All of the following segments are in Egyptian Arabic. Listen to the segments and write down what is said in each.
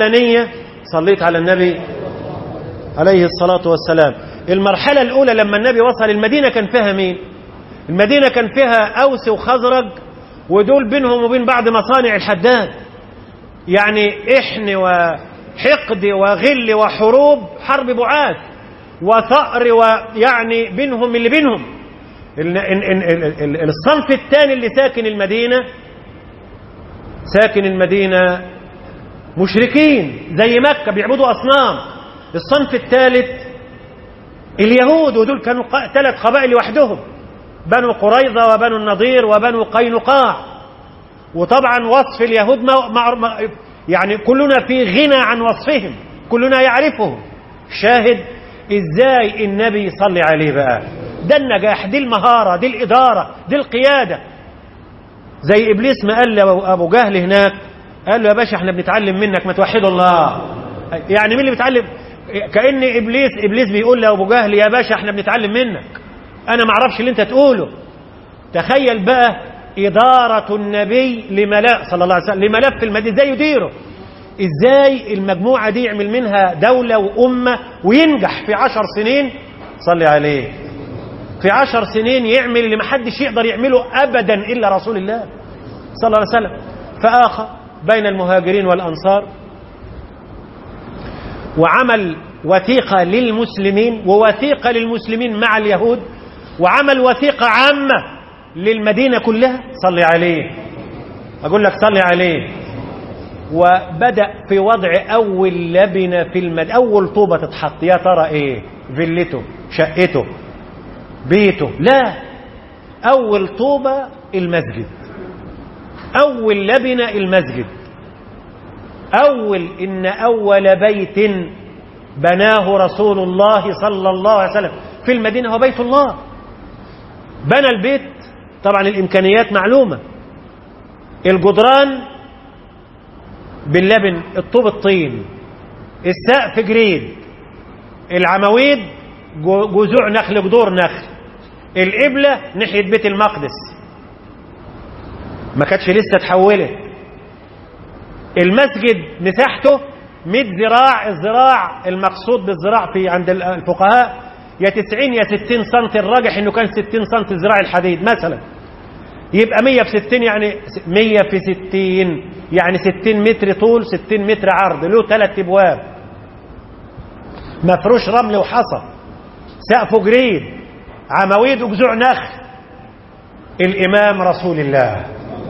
الأولانية صليت على النبي عليه الصلاة والسلام المرحلة الأولى لما النبي وصل المدينة كان فيها مين المدينة كان فيها أوس وخزرج ودول بينهم وبين بعض مصانع الحداد يعني إحن وحقد وغل وحروب حرب بعاث وثأر ويعني بينهم اللي بينهم الصنف الثاني اللي ساكن المدينة ساكن المدينة مشركين زي مكة بيعبدوا أصنام الصنف الثالث اليهود ودول كانوا ثلاث قبائل لوحدهم بنو قريظة وبنو النضير وبنو قينقاع وطبعا وصف اليهود ما ما يعني كلنا في غنى عن وصفهم كلنا يعرفهم شاهد ازاي النبي يصلي عليه بقى ده النجاح دي المهارة دي الإدارة دي القيادة زي إبليس ما قال أبو جهل هناك قال له يا باشا احنا بنتعلم منك ما توحدوا الله يعني مين اللي بيتعلم كأن إبليس إبليس بيقول لأبو جهل يا باشا احنا بنتعلم منك أنا ما اعرفش اللي أنت تقوله تخيل بقى إدارة النبي لملف صلى الله عليه وسلم لملف المدينة ازاي يديره ازاي المجموعة دي يعمل منها دولة وأمة وينجح في عشر سنين صلي عليه في عشر سنين يعمل اللي محدش يقدر يعمله أبدا إلا رسول الله صلى الله عليه وسلم فآخى بين المهاجرين والأنصار وعمل وثيقة للمسلمين ووثيقة للمسلمين مع اليهود وعمل وثيقة عامة للمدينة كلها صلي عليه أقول لك صلي عليه وبدأ في وضع أول لبنة في المد أول طوبة تتحط يا ترى إيه فيلته شقته بيته لا أول طوبة المسجد أول لبنة المسجد أول إن أول بيت بناه رسول الله صلى الله عليه وسلم في المدينة هو بيت الله بنى البيت طبعا الإمكانيات معلومة الجدران باللبن الطوب الطين السقف جريد العواميد جذوع نخل جذور نخل القبلة ناحية بيت المقدس ما كانتش لسه اتحولت المسجد مساحته 100 ذراع الذراع المقصود بالذراع في عند الفقهاء يا 90 يا 60 سم الراجح انه كان 60 سم ذراع الحديد مثلا يبقى 100 في 60 يعني 100 في 60 يعني 60 متر طول 60 متر عرض له ثلاث ابواب مفروش رمل وحصى سقفه جريد عواميد وجذوع نخل الامام رسول الله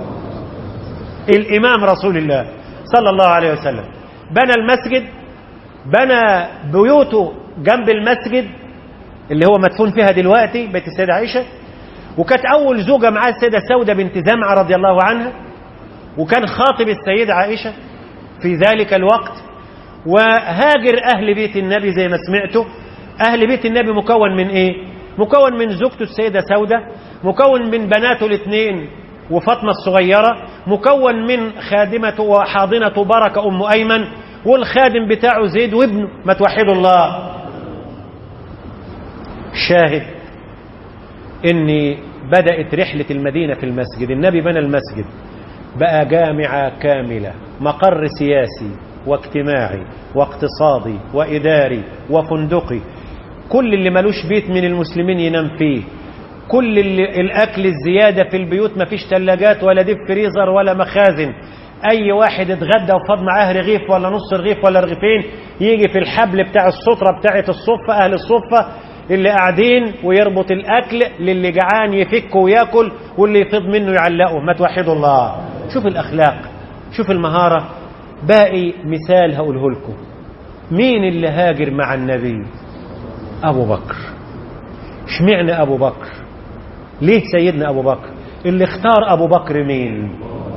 الامام رسول الله صلى الله عليه وسلم بنى المسجد بنى بيوته جنب المسجد اللي هو مدفون فيها دلوقتي بيت السيدة عائشة وكانت أول زوجة معاه السيدة سودة بنت زمعة رضي الله عنها وكان خاطب السيدة عائشة في ذلك الوقت وهاجر أهل بيت النبي زي ما سمعته أهل بيت النبي مكون من إيه مكون من زوجته السيدة سودة مكون من بناته الاثنين وفاطمة الصغيرة مكون من خادمته وحاضنته بركة أم أيمن والخادم بتاعه زيد وابنه ما توحدوا الله شاهد اني بدأت رحلة المدينة في المسجد النبي بنى المسجد بقى جامعة كاملة مقر سياسي واجتماعي واقتصادي وإداري وفندقي كل اللي ملوش بيت من المسلمين ينام فيه كل اللي الأكل الزيادة في البيوت ما فيش ثلاجات ولا ديب فريزر ولا مخازن أي واحد اتغدى وفاض معاه رغيف ولا نص رغيف ولا رغيفين يجي في الحبل بتاع السطرة بتاعة الصفة أهل الصفة اللي قاعدين ويربط الأكل للي جعان يفك وياكل واللي يفيض منه يعلقه ما توحدوا الله شوف الأخلاق شوف المهارة باقي مثال هقوله لكم مين اللي هاجر مع النبي أبو بكر اشمعنى أبو بكر ليه سيدنا أبو بكر اللي اختار أبو بكر مين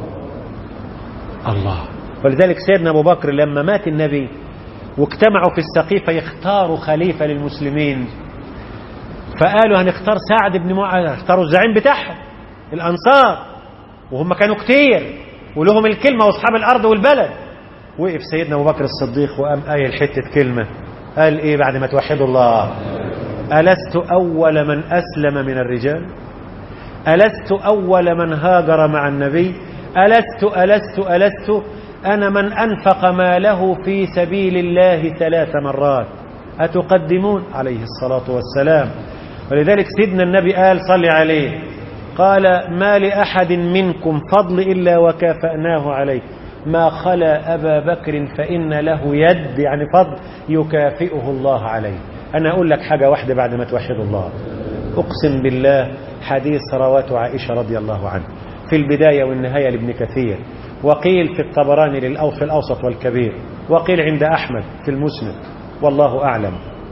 الله ولذلك سيدنا أبو بكر لما مات النبي واجتمعوا في السقيفة يختاروا خليفة للمسلمين فقالوا هنختار سعد بن معاذ اختاروا الزعيم بتاعهم الأنصار وهم كانوا كتير ولهم الكلمة وأصحاب الأرض والبلد وقف سيدنا أبو بكر الصديق وقام قايل حتة كلمة قال إيه بعد ما توحدوا الله ألست أول من أسلم من الرجال ألست أول من هاجر مع النبي ألست ألست ألست أنا من أنفق ماله في سبيل الله ثلاث مرات أتقدمون عليه الصلاة والسلام ولذلك سيدنا النبي قال صلي عليه قال ما لأحد منكم فضل إلا وكافأناه عليه ما خلا أبا بكر فإن له يد يعني فضل يكافئه الله عليه أنا أقول لك حاجة واحدة بعد ما توحد الله أقسم بالله حديث رواته عائشة رضي الله عنه في البداية والنهاية لابن كثير وقيل في الطبراني للأو في الأوسط والكبير وقيل عند أحمد في المسند والله أعلم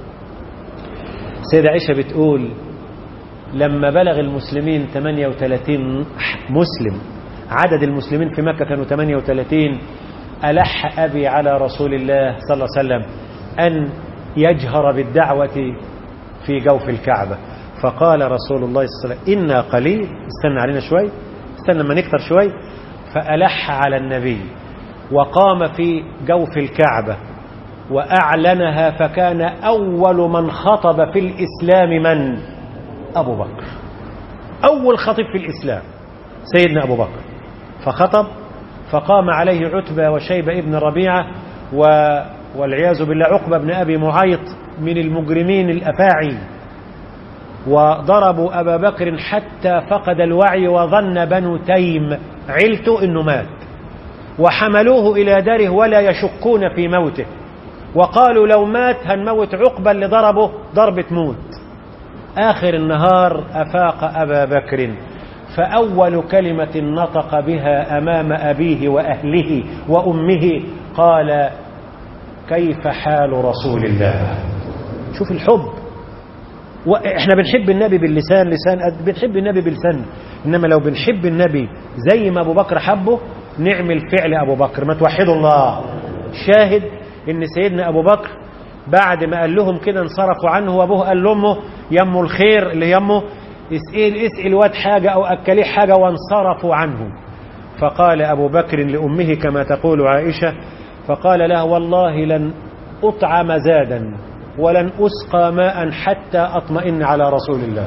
سيدة عائشة بتقول لما بلغ المسلمين 38 مسلم عدد المسلمين في مكة كانوا 38 ألح أبي على رسول الله صلى الله عليه وسلم أن يجهر بالدعوة في جوف الكعبة فقال رسول الله صلى الله عليه وسلم إنا قليل استنى علينا شوي استنى ما نكتر شوي فألح على النبي وقام في جوف الكعبة وأعلنها فكان أول من خطب في الإسلام من أبو بكر أول خطيب في الإسلام سيدنا أبو بكر فخطب فقام عليه عتبة وشيبة ابن ربيعة و والعياذ بالله عقبة بن أبي معيط من المجرمين الأفاعي وضربوا أبا بكر حتى فقد الوعي وظن بنو تيم عيلته أنه مات وحملوه إلى داره ولا يشكون في موته وقالوا لو مات هنموت عقبة اللي ضربه ضربة موت آخر النهار أفاق أبا بكر فأول كلمة نطق بها أمام أبيه وأهله وأمه قال كيف حال رسول الله شوف الحب واحنا بنحب النبي باللسان لسان بنحب النبي بالفن انما لو بنحب النبي زي ما ابو بكر حبه نعمل فعل ابو بكر ما توحدوا الله شاهد ان سيدنا ابو بكر بعد ما قال لهم كده انصرفوا عنه وابوه قال لامه يمه الخير اللي يمه اسئل اسئل واد حاجه او اكليه حاجه وانصرفوا عنه فقال ابو بكر لامه كما تقول عائشه فقال لها والله لن اطعم زادا ولن أسقى ماء حتى أطمئن على رسول الله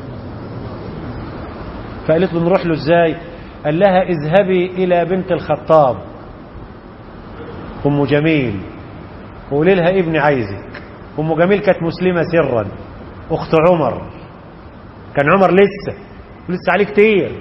فقالت له نروح له ازاي قال لها اذهبي إلى بنت الخطاب أم جميل وقولي لها ابني عايزك أم جميل كانت مسلمة سرا أخت عمر كان عمر لسه لسه عليه كتير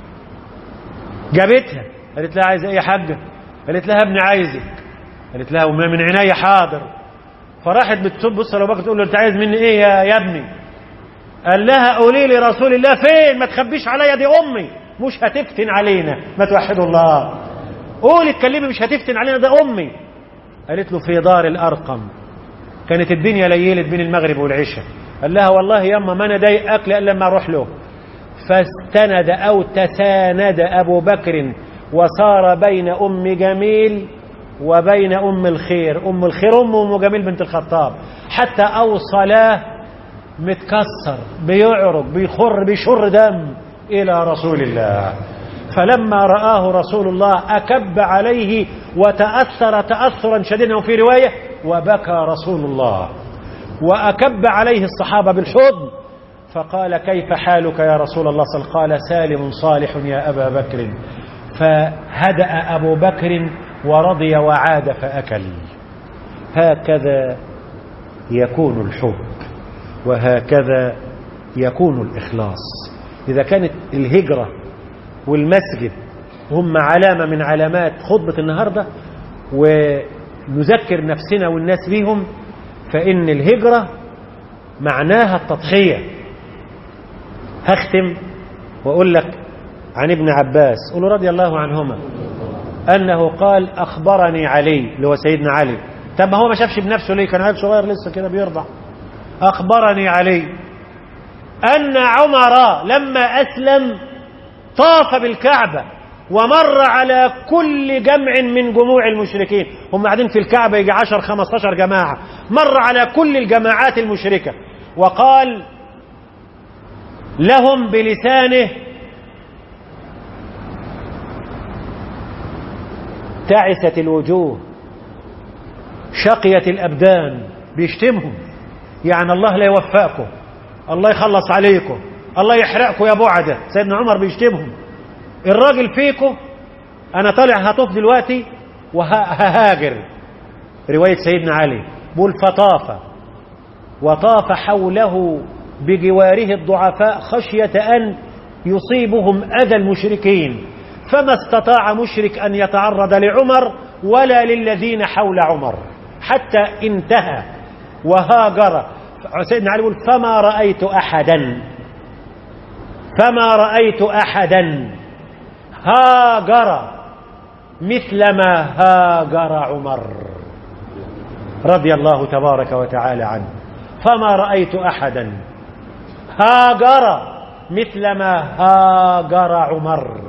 جابتها قالت لها عايزة ايه يا حاجة قالت لها ابني عايزك قالت لها وما من عيني حاضر فراحت بتبص لابو بكر تقول له انت عايز مني ايه يا, يا ابني قال لها قولي لي رسول الله فين ما تخبيش عليا دي امي مش هتفتن علينا ما توحدوا الله قولي اتكلمي مش هتفتن علينا ده امي قالت له في دار الارقم كانت الدنيا ليلت بين المغرب والعشاء قال لها والله ياما ما انا ضايق اكل الا لما اروح له فاستند او تساند ابو بكر وصار بين ام جميل وبين أم الخير أم الخير أم أم جميل بنت الخطاب حتى أوصلاه متكسر بيعرق بيخر بيشر دم إلى رسول الله فلما رآه رسول الله أكب عليه وتأثر تأثرا شديدا وفي رواية وبكى رسول الله وأكب عليه الصحابة بالحضن فقال كيف حالك يا رسول الله صلى قال سالم صالح يا أبا بكر فهدأ أبو بكر ورضي وعاد فأكل هكذا يكون الحب وهكذا يكون الإخلاص إذا كانت الهجرة والمسجد هم علامة من علامات خطبة النهاردة ونذكر نفسنا والناس بيهم فإن الهجرة معناها التضحية هختم وأقول لك عن ابن عباس قل رضي الله عنهما أنه قال أخبرني علي اللي هو سيدنا علي طب ما هو ما شافش بنفسه ليه كان عيل صغير لسه كده بيرضع أخبرني علي أن عمر لما أسلم طاف بالكعبة ومر على كل جمع من جموع المشركين هم قاعدين في الكعبة يجي 10 15 جماعة مر على كل الجماعات المشركة وقال لهم بلسانه تعست الوجوه شقيت الأبدان بيشتمهم يعني الله لا يوفقكم الله يخلص عليكم الله يحرقكم يا بعدة سيدنا عمر بيشتمهم الراجل فيكم أنا طالع هطوف دلوقتي وهاجر رواية سيدنا علي بول فطاف وطاف حوله بجواره الضعفاء خشية أن يصيبهم أذى المشركين فما استطاع مشرك أن يتعرض لعمر ولا للذين حول عمر حتى انتهى وهاجر سيدنا علي يقول فما رأيت أحدا فما رأيت أحدا هاجر مثل ما هاجر عمر رضي الله تبارك وتعالى عنه فما رأيت أحدا هاجر مثل ما هاجر عمر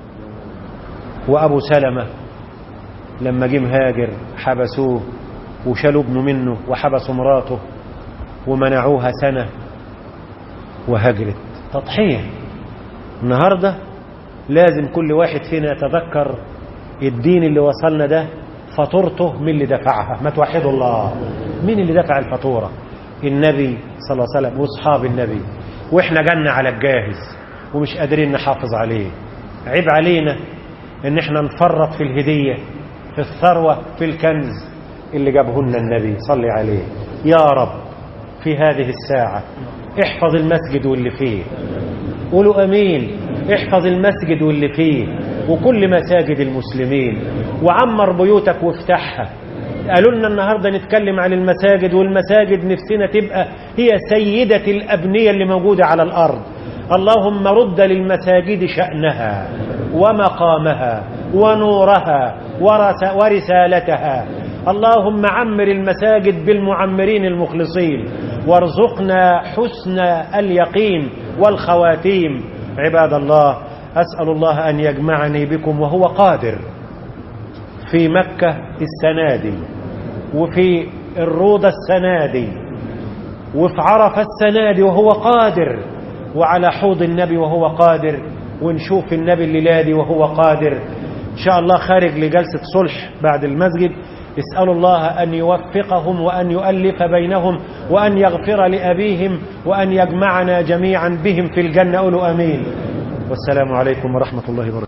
وأبو سلمة لما جه مهاجر حبسوه وشالوا ابنه منه وحبسوا مراته ومنعوها سنة وهجرت تضحية النهاردة لازم كل واحد فينا يتذكر الدين اللي وصلنا ده فاتورته مين اللي دفعها ما توحدوا الله مين اللي دفع الفاتورة النبي صلى الله عليه وسلم واصحاب النبي واحنا جالنا على الجاهز ومش قادرين نحافظ عليه عيب علينا ان احنا نفرط في الهدية في الثروة في الكنز اللي جابه لنا النبي صلي عليه يا رب في هذه الساعة احفظ المسجد واللي فيه قولوا امين احفظ المسجد واللي فيه وكل مساجد المسلمين وعمر بيوتك وافتحها قالوا لنا النهاردة نتكلم عن المساجد والمساجد نفسنا تبقى هي سيدة الأبنية اللي موجودة على الأرض اللهم رد للمساجد شأنها ومقامها ونورها ورس ورسالتها اللهم عمر المساجد بالمعمرين المخلصين وارزقنا حسن اليقين والخواتيم عباد الله أسأل الله أن يجمعني بكم وهو قادر في مكة السنادي وفي الروضة السنادي وفي عرفة السنادي وهو قادر وعلى حوض النبي وهو قادر ونشوف النبي الليلادي وهو قادر إن شاء الله خارج لجلسة صلح بعد المسجد اسألوا الله أن يوفقهم وأن يؤلف بينهم وأن يغفر لأبيهم وأن يجمعنا جميعا بهم في الجنة قولوا أمين والسلام عليكم ورحمة الله وبركاته